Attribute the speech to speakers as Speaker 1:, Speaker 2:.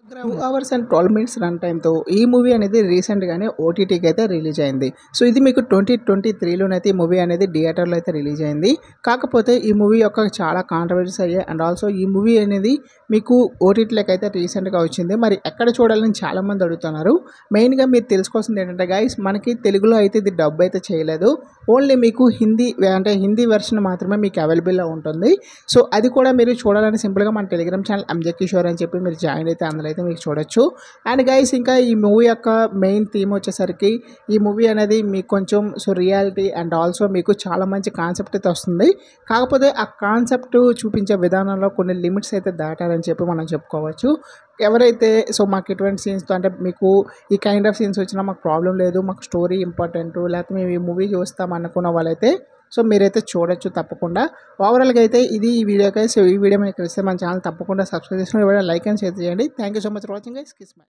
Speaker 1: two hours and twelve minutes run టైంతో ఈ movie అనేది రీసెంట్గానే ఓటీటీకి అయితే రిలీజ్ అయింది సో ఇది మీకు ట్వంటీ ట్వంటీ త్రీలోనైతే ఈ మూవీ అనేది థియేటర్లో అయితే రిలీజ్ అయింది కాకపోతే ఈ మూవీ యొక్క చాలా కాంట్రవర్సీస్ అయ్యాయి అండ్ ఆల్సో ఈ మూవీ అనేది మీకు ఓటీటీలోకి అయితే రీసెంట్గా వచ్చింది మరి ఎక్కడ చూడాలని చాలామంది అడుగుతున్నారు మెయిన్గా మీరు తెలుసుకోవాల్సింది ఏంటంటే గైస్ మనకి తెలుగులో అయితే ఇది డబ్ అయితే చేయలేదు ఓన్లీ మీకు హిందీ అంటే హిందీ వెర్షన్ మాత్రమే మీకు అవైలబుల్లో ఉంటుంది సో అది కూడా మీరు చూడాలని సింపుల్గా మన టెలిగ్రామ్ ఛానల్ ఎంజే కిషోర్ అని చెప్పి మీరు జాయిన్ అయితే అందులో అయితే మీకు చూడొచ్చు అండ్ గైస్ ఇంకా ఈ మూవీ యొక్క మెయిన్ థీమ్ వచ్చేసరికి ఈ మూవీ అనేది మీకు కొంచెం సో రియాలిటీ అండ్ ఆల్సో మీకు చాలా మంచి కాన్సెప్ట్ అయితే వస్తుంది కాకపోతే ఆ కాన్సెప్ట్ చూపించే విధానంలో కొన్ని లిమిట్స్ అయితే దాటారని చెప్పి మనం చెప్పుకోవచ్చు ఎవరైతే సో మాకు ఎటువంటి సీన్స్తో అంటే మీకు ఈ కైండ్ ఆఫ్ సీన్స్ వచ్చినా మాకు ప్రాబ్లం లేదు మాకు స్టోరీ ఇంపార్టెంట్ లేకపోతే మేము ఈ మూవీ చూస్తాం అనుకున్న వాళ్ళైతే సో మీరైతే చూడొచ్చు తప్పకుండా ఓవరాల్గా అయితే ఇది ఈ వీడియోకి సో ఈ వీడియో మీకు ఇస్తే మన ఛానల్ తప్పకుండా సబ్స్క్రైబ్ చేసుకుని వీడియో లైక్ అండ్ షేర్ చేయండి thank you so much for watching guys kiss my